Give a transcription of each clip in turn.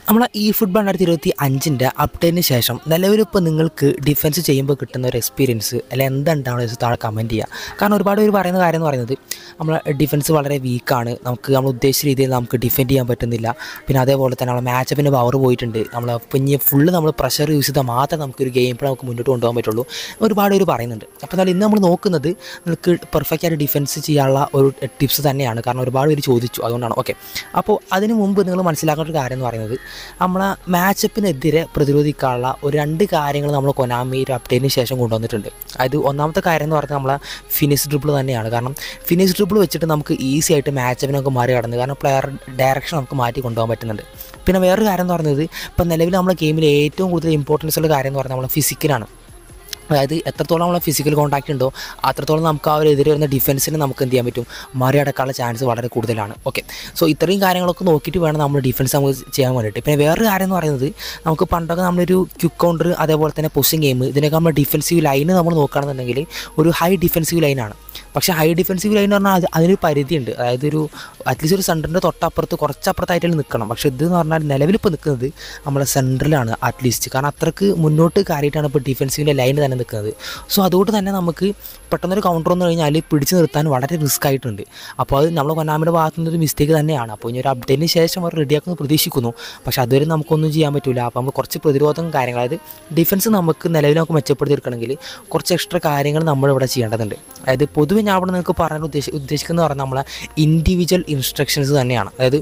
നമ്മളെ ഈ ഫുട്ബോൾ രണ്ടായിരത്തി ഇരുപത്തി അഞ്ചിൻ്റെ അപ്ഡേറ്റിന് ശേഷം നിലവിലിപ്പോൾ നിങ്ങൾക്ക് ഡിഫൻസ് ചെയ്യുമ്പോൾ കിട്ടുന്ന ഒരു എക്സ്പീരിയൻസ് അല്ലെ എന്തുണ്ടാവുന്ന താഴെ കമൻറ്റ് ചെയ്യുക കാരണം ഒരുപാട് പേര് പറയുന്ന കാര്യം എന്ന് പറയുന്നത് നമ്മളെ ഡിഫൻസ് വളരെ വീക്കാണ് നമുക്ക് നമ്മൾ ഉദ്ദേശിച്ച രീതിയിൽ നമുക്ക് ഡിഫെൻഡ് ചെയ്യാൻ പറ്റുന്നില്ല പിന്നെ അതേപോലെ തന്നെ നമ്മളെ മാച്ചപ്പിൻ്റെ പവർ പോയിട്ടുണ്ട് നമ്മൾ പിന്നെ ഫുള്ള് നമ്മൾ പ്രഷർ യൂസ് ചെയ്താൽ മാത്രമേ നമുക്കൊരു ഗെയിം പ്ലേ നമുക്ക് മുന്നോട്ട് കൊണ്ടുപോകാൻ പറ്റുള്ളൂ ഒരുപാട് പേര് പറയുന്നുണ്ട് അപ്പോൾ എന്നാൽ ഇന്ന് നമ്മൾ നോക്കുന്നത് നിങ്ങൾക്ക് പെർഫെക്റ്റ് ആയിട്ട് ഡിഫൻസ് ചെയ്യാനുള്ള ഒരു ടിപ്സ് തന്നെയാണ് കാരണം ഒരുപാട് പേര് ചോദിച്ചു അതുകൊണ്ടാണ് ഓക്കെ അപ്പോൾ അതിന് മുമ്പ് നിങ്ങൾ മനസ്സിലാക്കേണ്ട ഒരു കാര്യം എന്ന് പറയുന്നത് നമ്മളെ മാച്ചപ്പിനെതിരെ പ്രതിരോധിക്കാനുള്ള ഒരു രണ്ട് കാര്യങ്ങൾ നമ്മൾ കൊനാമി ഒരു അപ്ഡേറ്റിന് ശേഷം കൊണ്ടുവന്നിട്ടുണ്ട് അതായത് ഒന്നാമത്തെ കാര്യം എന്ന് പറഞ്ഞാൽ നമ്മളെ ഫിനിഷ് ഡ്രിബിൾ തന്നെയാണ് കാരണം ഫിനിഷ് ഡ്രിബിൾ വെച്ചിട്ട് നമുക്ക് ഈസി ആയിട്ട് മാച്ചപ്പിനൊക്കെ മാറി കടന്ന് കാരണം പ്ലെയർ ഡയറക്ഷൻ നമുക്ക് മാറ്റി കൊണ്ടുപോകാൻ പറ്റുന്നുണ്ട് പിന്നെ വേറൊരു കാര്യം എന്ന് പറയുന്നത് ഇപ്പം നിലവിൽ നമ്മുടെ ഗെയിമിൽ ഏറ്റവും കൂടുതൽ ഇമ്പോർട്ടൻസ് ഉള്ള കാര്യം എന്ന് പറഞ്ഞാൽ നമ്മളെ ഫിസിക്കലാണ് അതായത് എത്രത്തോളം നമ്മളെ ഫിസിക്കൽ കോൺടാക്റ്റ് ഉണ്ടോ അത്രത്തോളം നമുക്ക് ആ ഒരു എതിരെ വരുന്ന ഡിഫൻസിന് നമുക്ക് എന്ത് ചെയ്യാൻ പറ്റും മറികടക്കാനുള്ള ചാൻസ് വളരെ കൂടുതലാണ് ഓക്കെ സോ ഇത്രയും കാര്യങ്ങളൊക്കെ നോക്കിയിട്ട് വേണം നമ്മൾ ഡിഫൻസ് നമുക്ക് ചെയ്യാൻ വേണ്ടിയിട്ട് പിന്നെ വേറൊരു കാര്യം എന്ന് പറയുന്നത് നമുക്ക് പണ്ടൊക്കെ നമ്മളൊരു ക്യുക്ക് കൗണ്ടർ അതേപോലെ തന്നെ പുഷിങ് ഗെയിം ഇതിനൊക്കെ നമ്മൾ ഡിഫൻസീവ് ലൈന് നമ്മൾ നോക്കുകയാണെന്നുണ്ടെങ്കിൽ ഒരു ഹൈ ഡിഫൻസീവ് ലൈനാണ് പക്ഷേ ഹൈ ഡിഫൻസീവ് ലൈൻ എന്ന് പറഞ്ഞാൽ അത് അതിനൊരു പരിധിയുണ്ട് അതായത് ഒരു അറ്റ്ലീസ്റ്റ് ഒരു സെൻറ്ററിൻ്റെ തൊട്ടപ്പുറത്ത് കുറച്ചപ്പുറത്തായിട്ട് നിൽക്കണം പക്ഷേ ഇത് എന്ന് പറഞ്ഞാൽ നിലവിലിപ്പോൾ നിൽക്കുന്നത് നമ്മളെ സെൻറ്ററിലാണ് അറ്റ്ലീസ്റ്റ് കാരണം അത്രക്ക് മുന്നോട്ട് കയറിയിട്ടാണ് ഇപ്പോൾ ഡിഫൻസീവിൻ്റെ ലൈൻ തന്നെ നിൽക്കുന്നത് സോ അതുകൊണ്ട് തന്നെ നമുക്ക് പെട്ടെന്നൊരു കൗണ്ടർ വന്നു കഴിഞ്ഞാൽ പിടിച്ച് നിർത്താൻ വളരെ റിസ്ക് ആയിട്ടുണ്ട് അപ്പോൾ അത് നമ്മൾ കൊന്നാമിൻ്റെ ഭാഗത്തു നിന്നൊരു മിസ്റ്റേക്ക് തന്നെയാണ് അപ്പോൾ ഇനി ഒരു അപ്ഡേറ്റിന് ശേഷം അവർ റെഡിയാക്കുമെന്ന് പ്രതീക്ഷിക്കുന്നു പക്ഷേ അതുവരെ നമുക്കൊന്നും ചെയ്യാൻ പറ്റില്ല അപ്പോൾ നമ്മൾ കുറച്ച് പ്രതിരോധം കാര്യങ്ങൾ അതായത് ഡിഫൻസ് നമുക്ക് നിലവിൽ നമുക്ക് മെച്ചപ്പെടുത്തിയെടുക്കണമെങ്കിൽ കുറച്ച് എക്സ്ട്രാ കാര്യങ്ങൾ നമ്മളിവിടെ ചെയ്യേണ്ടതുണ്ട് അതായത് പൊതുവെ ഞാൻ അവിടെ നിങ്ങൾക്ക് പറയാൻ ഉദ്ദേശി ഉദ്ദേശിക്കുന്നത് പറഞ്ഞാൽ നമ്മളെ ഇൻഡിവിജ്വൽ ഇൻസ്ട്രക്ഷൻസ് തന്നെയാണ് അതായത്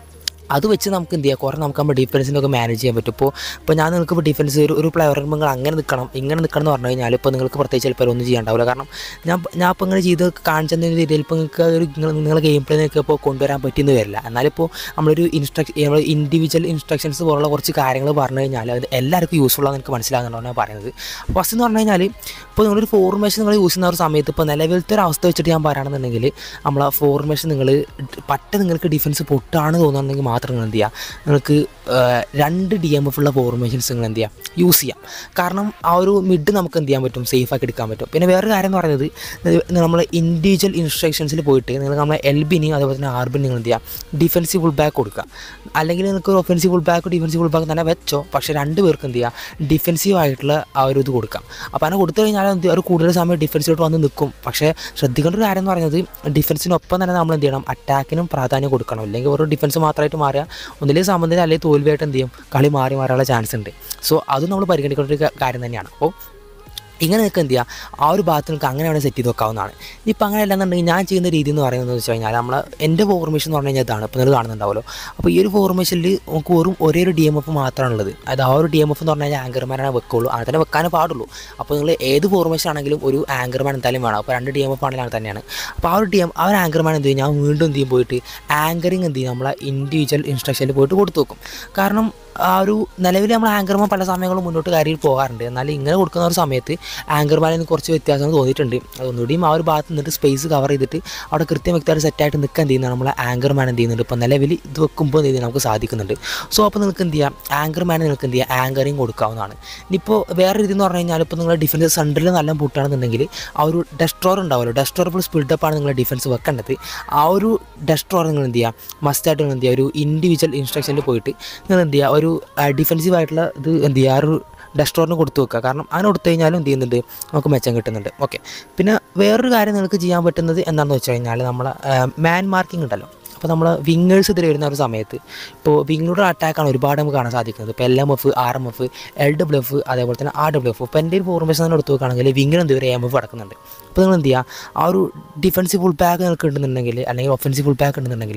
അത് വെച്ച് നമുക്ക് എന്ത് ചെയ്യാം കുറേ നമുക്ക് നമ്മുടെ ഡിഫൻസിനൊക്കെ മാനേജ് ചെയ്യാൻ പറ്റും ഇപ്പോൾ ഇപ്പോൾ ഞാൻ നിങ്ങൾക്ക് ഇപ്പോൾ ഡിഫൻസ് ഒരു ഒരു പ്ലെയർ നിങ്ങൾ അങ്ങനെ നിൽക്കണം ഇങ്ങനെ നിൽക്കണം എന്ന് പറഞ്ഞു കഴിഞ്ഞാൽ ഇപ്പോൾ നിങ്ങൾക്ക് പ്രത്യേകിച്ച് ചിലപ്പോൾ ഒന്നും ചെയ്യാണ്ടാവില്ല കാരണം ഞാൻ ഞാൻ ഇപ്പോൾ ഇങ്ങനെ ചെയ്ത് കാണിച്ചെന്ന രീതിയിൽ ഇപ്പോൾ നിങ്ങൾക്ക് ഒരു നിങ്ങൾ നിങ്ങളുടെ ഗെയിം പ്ലേ നിങ്ങൾക്ക് ഇപ്പോൾ കൊണ്ടുവരാൻ പറ്റിയെന്ന് വരില്ല എന്നാലിപ്പോൾ നമ്മളൊരു ഇൻസ്ട്രക്ഷൻ നമ്മൾ ഇൻഡിവിജ്വൽ ഇൻസ്ട്രക്ഷൻസ് പോലുള്ള കുറച്ച് കാര്യങ്ങൾ പറഞ്ഞു കഴിഞ്ഞാൽ അത് എല്ലാവർക്കും യൂസ്ഫുൾ ആണെന്ന് എനിക്ക് മനസ്സിലാകുന്നുണ്ടോ ഞാൻ പറയുന്നത് ഫസ്റ്റ് എന്ന് പറഞ്ഞു കഴിഞ്ഞാൽ ഇപ്പോൾ നിങ്ങളൊരു ഫോർമേഷൻ നിങ്ങൾ യൂസ് ചെയ്യുന്ന ഒരു സമയത്ത് ഇപ്പോൾ നിലവിലത്തെ ഒരു അവസ്ഥ വെച്ചിട്ട് ഞാൻ പറയുകയാണെന്നുണ്ടെങ്കിൽ നമ്മളെ ഫോർമേഷൻ നിങ്ങൾ പറ്റ നിങ്ങൾക്ക് ഡിഫൻസ് പൊട്ടാണ് തോന്നുന്നുണ്ടെങ്കിൽ മാത്രം നിങ്ങൾ എന്ത് ചെയ്യുക നിങ്ങൾക്ക് രണ്ട് ഡി എം എഫ് ഉള്ള ഫോർമേഷൻസ് നിങ്ങൾ എന്ത് ചെയ്യുക യൂസ് ചെയ്യാം കാരണം ആ ഒരു മിഡ് നമുക്ക് എന്ത് ചെയ്യാൻ പറ്റും സേഫ് ആക്കി എടുക്കാൻ പറ്റും പിന്നെ വേറൊരു കാര്യം എന്ന് പറയുന്നത് നമ്മൾ ഇൻഡിവിജ്വൽ ഇൻസ്ട്രക്ഷൻസിൽ പോയിട്ട് നിങ്ങൾ നമ്മളെ എൽബിനെയും അതേപോലെ തന്നെ ആർബിനും നിങ്ങൾ എന്ത് ചെയ്യുക ഡിഫൻസീവ് ഫുൾ ബാക്ക് കൊടുക്കുക അല്ലെങ്കിൽ നിങ്ങൾക്ക് ഒരു offensive full back defensive full back തന്നെ വെച്ചോ പക്ഷേ രണ്ട് പേർക്ക് എന്ത് ചെയ്യുക ഡിഫൻസീവ് ആയിട്ടുള്ള ആ ഒരു ഇത് കൊടുക്കാം അപ്പോൾ അങ്ങനെ കൊടുത്തു കഴിഞ്ഞാൽ എന്ത് ഒരു കൂടുതൽ സമയം ഡിഫൻസിലോട്ട് വന്ന് നിൽക്കും പക്ഷേ ശ്രദ്ധിക്കേണ്ട ഒരു കാര്യം എന്ന് പറയുന്നത് ഡിഫൻസിനൊപ്പം തന്നെ നമ്മൾ എന്ത് ചെയ്യണം അറ്റാക്കിനും പ്രാധാന്യം കൊടുക്കണം അല്ലെങ്കിൽ ഒരു ഡിഫൻസ് മാത്രമായിട്ട് മാറുക ഒന്നിലേക്ക് സമനില അല്ലെങ്കിൽ തോൽവിയായിട്ട് എന്ത് ചെയ്യും കളി മാറി മാറാനുള്ള ചാൻസ് ഉണ്ട് സോ അത് നമ്മൾ പരിഗണിക്കേണ്ട ഒരു കാര്യം തന്നെയാണ് അപ്പോൾ ഇങ്ങനെ നിങ്ങൾക്ക് എന്ത് ചെയ്യുക ആ ഒരു ഭാഗത്ത് നിങ്ങൾക്ക് അങ്ങനെ വേണമെങ്കിൽ സെറ്റ് ചെയ്ത് വെക്കാവുന്നതാണ് ഇനിയിപ്പോൾ അങ്ങനെ അല്ലെന്നുണ്ടെങ്കിൽ ഞാൻ ചെയ്യുന്ന രീതി എന്ന് പറയുന്നത് വെച്ച് കഴിഞ്ഞാൽ നമ്മൾ എൻ്റെ ഫോർമേഷൻ എന്ന് പറഞ്ഞു കഴിഞ്ഞാൽ ഇതാണ് ഇപ്പോൾ നിങ്ങൾ കാണുന്നുണ്ടാവുമല്ലോ അപ്പോൾ ഈ ഒരു ഫോർമേഷനിൽ നമുക്ക് വെറും ഒരേ ഒരു ഡി എം എഫ് മാത്രമാണ് ഉള്ളത് അതായത് ആ ഒരു ഡി എം എഫ് എന്ന് പറഞ്ഞാൽ ആങ്കർമാനാണ് വെക്കുള്ളൂ അങ്ങനെ തന്നെ വെക്കാനേ പാടുള്ളൂ അപ്പോൾ നിങ്ങൾ ഏത് ഫോർമേഷൻ ആണെങ്കിലും ഒരു ആങ്കർമാൻ എന്തായാലും വേണം അപ്പോൾ രണ്ട് ഡി എം എഫ് ആണെങ്കിലും അങ്ങനെ തന്നെയാണ് അപ്പോൾ ആ ഒരു ഡി എം ആ ഒരു ആങ്കർമാൻ എന്ത് ചെയ്യും ഞാൻ വീണ്ടും എന്ത് ചെയ്യും പോയിട്ട് ആങ്കറിങ് എന്ത് ചെയ്യും നമ്മളെ ഇൻഡിവിജ്വൽ ഇൻസ്ട്രക്ഷനിൽ പോയിട്ട് കൊടുത്തു വെക്കും കാരണം ആ ഒരു നിലവിൽ നമ്മൾ ആങ്കർമാൻ പല സമയങ്ങളും മുന്നോട്ട് കയറി പോകാറുണ്ട് എന്നാൽ ഇങ്ങനെ കൊടുക്കുന്ന ഒരു സമയത്ത് ആങ്കർമാനിൽ നിന്ന് കുറച്ച് വ്യത്യാസങ്ങൾ തോന്നിയിട്ടുണ്ട് അതൊന്നുകൂടിയും ആ ഒരു ഭാഗത്ത് നിന്നിട്ട് സ്പേസ് കവർ ചെയ്തിട്ട് അവിടെ കൃത്യം വ്യക്തമായിട്ട് സെറ്റായിട്ട് നിൽക്കാൻ എന്ത് ചെയ്യുന്നത് നമ്മളെ ആങ്കർമാൻ എന്ത് ചെയ്യുന്നുണ്ട് ഇപ്പോൾ നിലവിൽ ഇത് വെക്കുമ്പോൾ എന്ത് ചെയ്യുന്നത് നമുക്ക് സാധിക്കുന്നുണ്ട് സോ അപ്പോൾ നിങ്ങൾക്ക് എന്ത് ചെയ്യാം ആങ്കർമാനെ നിങ്ങൾക്ക് എന്ത് ചെയ്യാം ആങ്കറിങ് കൊടുക്കാവുന്നതാണ് ഇനിയിപ്പോൾ വേറെ രീതി എന്ന് പറഞ്ഞു കഴിഞ്ഞാൽ ഇപ്പോൾ നിങ്ങളുടെ ഡിഫൻസ് സെൻറ്ററിൽ നല്ല പൊട്ടുകയാണെന്നുണ്ടെങ്കിൽ ആ ഒരു ഡെസ്ട്രോർ ഉണ്ടാവുമല്ലോ ഡെസ്ട്രോർ പ്ലസ് ബിൽഡപ്പാണ് നിങ്ങളുടെ ഡിഫൻസ് വെക്കേണ്ടത് ആ ഒരു ഡെസ്ട്രോർ നിങ്ങൾ എന്ത് ചെയ്യുക മസ്റ്റായിട്ട് നിങ്ങൾ എന്ത് ചെയ്യുക ഒരു ഇൻഡിവിജ്വൽ ഇൻസ്ട്രക്ഷനിൽ പോയിട്ട് നിങ്ങൾ എന്ത് ചെയ്യുക ഒരു ഡിഫൻസീവ് ആയിട്ടുള്ള ഇത് എന്ത് ചെയ്യുക ആ ഒരു ഡെസ്ട്രോറിന് കൊടുത്തു വെക്കുക കാരണം അങ്ങനെ കൊടുത്തു കഴിഞ്ഞാലും എന്ത് ചെയ്യുന്നുണ്ട് നമുക്ക് മെച്ചം കിട്ടുന്നുണ്ട് ഓക്കെ പിന്നെ വേറൊരു കാര്യം നിങ്ങൾക്ക് ചെയ്യാൻ പറ്റുന്നത് എന്താണെന്ന് വെച്ച് കഴിഞ്ഞാൽ നമ്മളെ മാൻ മാർക്കിംഗ് ഉണ്ടല്ലോ അപ്പോൾ നമ്മൾ വിങ്ങേഴ്സ് ഇതിൽ വരുന്ന ഒരു സമയത്ത് ഇപ്പോൾ വിങ്ങറുടെ അറ്റാക്കാണ് ഒരുപാട് നമുക്ക് കാണാൻ സാധിക്കുന്നത് ഇപ്പോൾ L M F R M F L W F അതേപോലെ തന്നെ ആർ ഡബ്ല്യു എഫ് ഇപ്പോൾ എൻ്റെ ഒരു ഫോർമേഷൻ തന്നെ എടുത്ത് നോക്കുകയാണെങ്കിൽ വിങ്ങിന് എന്ത് ഒരു എം എഫ് അടക്കുന്നുണ്ട് അപ്പോൾ നിങ്ങൾ എന്ത് ചെയ്യുക ആ ഒരു ഡിഫൻസീവ് ഫുൾ ബാക്ക് നിങ്ങൾക്ക് ഉണ്ടെന്നുണ്ടെങ്കിൽ അല്ലെങ്കിൽ ഒഫൻസീവ് ഫുൾ ബാക്ക് ഉണ്ടെന്നുണ്ടെങ്കിൽ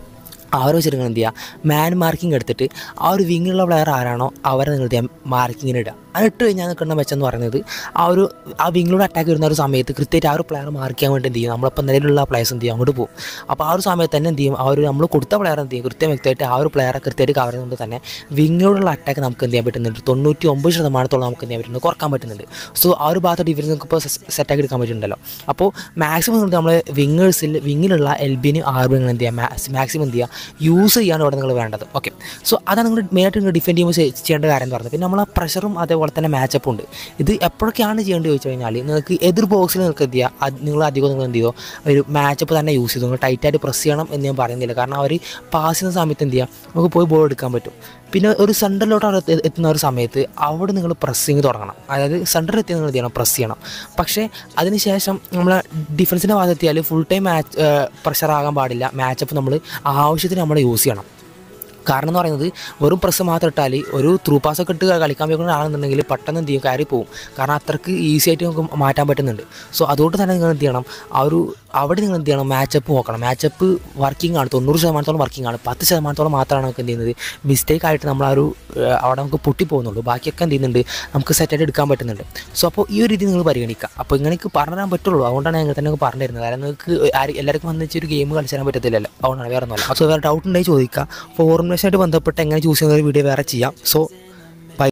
ആ ഒരു വെച്ചിട്ട് നിങ്ങൾ എന്ത് ചെയ്യുക മാൻ മാർക്കിംഗ് എടുത്തിട്ട് ആ ഒരു വിങ്ങിലുള്ള പ്ലെയർ ആരാണോ അവരെ നിങ്ങൾ എന്ത് ചെയ്യുക മാർക്കിങ്ങിന് ഇടുക അത് ഇട്ട് കഴിഞ്ഞാൽ നിൽക്കുന്ന മെച്ചെന്ന് പറയുന്നത് ആ ഒരു ആ വിങ്ങിലൂടെ അറ്റാക്ക് വരുന്ന ഒരു സമയത്ത് കൃത്യമായിട്ട് ആ ഒരു പ്ലെയർ മാർക്ക് ചെയ്യാൻ വേണ്ടി എന്ത് ചെയ്യും നമ്മളിപ്പോൾ നിലവിലുള്ള പ്ലേയേഴ്സ് എന്ത് ചെയ്യും അങ്ങോട്ട് പോകും അപ്പോൾ ആ ഒരു സമയത്ത് തന്നെ എന്ത് ചെയ്യും ആ ഒരു നമ്മൾ കൊടുത്ത പ്ലെയർ എന്ത് ചെയ്യും കൃത്യം വ്യക്തമായിട്ട് ആ ഒരു പ്ലെയറെ കൃത്യമായിട്ട് കവർ ചെയ്യുന്നത് തന്നെ വിങ്ങിലൂടെയുള്ള അറ്റാക്ക് നമുക്ക് എന്ത് ചെയ്യാൻ പറ്റുന്നുണ്ട് തൊണ്ണൂറ്റി ഒമ്പത് ശതമാനത്തോളം നമുക്ക് എന്ത് ചെയ്യാൻ പറ്റുന്നുണ്ട് കുറക്കാൻ പറ്റുന്നുണ്ട് സോ ആ ഒരു ഭാഗത്ത് ഡിഫൻസ് നമുക്ക് ഇപ്പോൾ സെറ്റാക്കി എടുക്കാൻ പറ്റുന്നുണ്ടല്ലോ അപ്പോൾ മാക്സിമം നമ്മൾ വിങ്ങേഴ്സിൽ വിങ്ങിലുള്ള എൽബിന് ആർബിനും എന്ത് ചെയ്യുക മാക്സിമം എന്ത് ചെയ്യുക യൂസ് ചെയ്യാണ് ഇവിടെ നിങ്ങൾ വേണ്ടത് ഓക്കെ സോ അതാണ് നിങ്ങൾ മെയിനായിട്ട് നിങ്ങൾ ഡിഫെൻഡ് ചെയ്യുമ്പോൾ ചെയ്- ചെയ്യേണ്ട കാര്യം എന്ന് പറഞ്ഞത് പിന്നെ നമ്മളെ പ്രഷറും അതേപോലെ തന്നെ മാച്ചപ്പും ഉണ്ട് ഇത് എപ്പോഴൊക്കെയാണ് ചെയ്യേണ്ടത് ചോദിച്ചു കഴിഞ്ഞാൽ നിങ്ങൾക്ക് എതിർ ബോക്സിൽ നിങ്ങൾക്ക് എന്ത് ചെയ്യുക അത് നിങ്ങൾ അധികം നിങ്ങൾ എന്ത് ചെയ്തോ ഒരു മാച്ചപ്പ് തന്നെ യൂസ് ചെയ്തു നിങ്ങൾ ടൈറ്റായിട്ട് പ്രസ് ചെയ്യണം എന്ന് ഞാൻ പറയുന്നില്ല കാരണം അവർ പാസ് ചെയ്യുന്ന സമയത്ത് എന്ത് ചെയ്യുക നമുക്ക് പോയി ബോൾ എടുക്കാൻ പറ്റും പിന്നെ ഒരു സെൻറ്ററിലോട്ട് അവിടെ എത്തി- എത്തുന്ന ഒരു സമയത്ത് അവിടെ നിങ്ങൾ പ്രസ്സിങ് തുടങ്ങണം അതായത് സെൻറ്ററിൽ എത്തി നിങ്ങൾ എന്ത് ചെയ്യണം പ്രസ് ചെയ്യണം പക്ഷേ അതിനുശേഷം നമ്മൾ ഡിഫൻസിൻ്റെ ഭാഗത്തെത്തിയാൽ ഫുൾ ടൈം മാച്ച് പ്രഷർ ആകാൻ പാടില്ല മാച്ചപ്പ് നമ്മൾ ആവശ്യത്തിന് നമ്മൾ യൂസ് ചെയ്യണം കാരണം എന്ന് പറയുന്നത് വെറും പ്രസ് മാത്രം ഇട്ടാൽ ഒരു ത്രൂ പാസ് ഒക്കെ ഇട്ട് കളിക്കാൻ പറ്റുന്ന ആണെന്നുണ്ടെങ്കിൽ പെട്ടെന്ന് എന്ത് ചെയ്യും കയറി പോകും കാരണം അത്രക്ക് ഈസി ആയിട്ട് നമുക്ക് മാറ്റാൻ പറ്റുന്നുണ്ട് സോ അതുകൊണ്ട് തന്നെ നിങ്ങൾ എന്ത് ചെയ്യണം ആ ഒരു അവിടെ നിങ്ങൾ എന്ത് ചെയ്യണം മാച്ചപ്പ് നോക്കണം മാച്ചപ്പ് വർക്കിംഗ് ആണ് തൊണ്ണൂറ് ശതമാനത്തോളം വർക്കിംഗ് ആണ് പത്ത് ശതമാനത്തോളം മാത്രമാണ് നമുക്ക് എന്ത് ചെയ്യുന്നത് മിസ്റ്റേക്ക് ആയിട്ട് നമ്മൾ ആ ഒരു ഏഹ്, അവിടെ നമുക്ക് പൊട്ടി പോകുന്നുള്ളൂ ബാക്കിയൊക്കെ എന്ത് ചെയ്യുന്നുണ്ട് നമുക്ക് സെറ്റായിട്ട് എടുക്കാൻ പറ്റുന്നുണ്ട് സോ അപ്പോൾ ഈ ഒരു രീതി നിങ്ങൾ പരിഗണിക്കുക അപ്പോൾ ഇങ്ങനെയൊക്കെ പറഞ്ഞു തരാൻ പറ്റുള്ളൂ അതുകൊണ്ടാണ് ഞങ്ങൾ തന്നെ പറഞ്ഞു തരുന്നത് കാരണം നിങ്ങൾക്ക് ആര് എല്ലാവർക്കും വന്നിച്ച് ഒരു ഗെയിം കളിച്ചു തരാൻ പറ്റത്തില്ലല്ലോ അതുകൊണ്ടാണ് വേറെ ഒന്നുമല്ല സോ വേറെ ഡൗട്ട് ഉണ്ടെങ്കിൽ ചോദിക്കുക ഫോർമുലേഷനായിട്ട് ബന്ധപ്പെട്ട് എങ്ങനെ ചൂസ് ചെയ്യുന്ന ഒരു വീഡിയോ വേറെ ചെയ്യാം സോ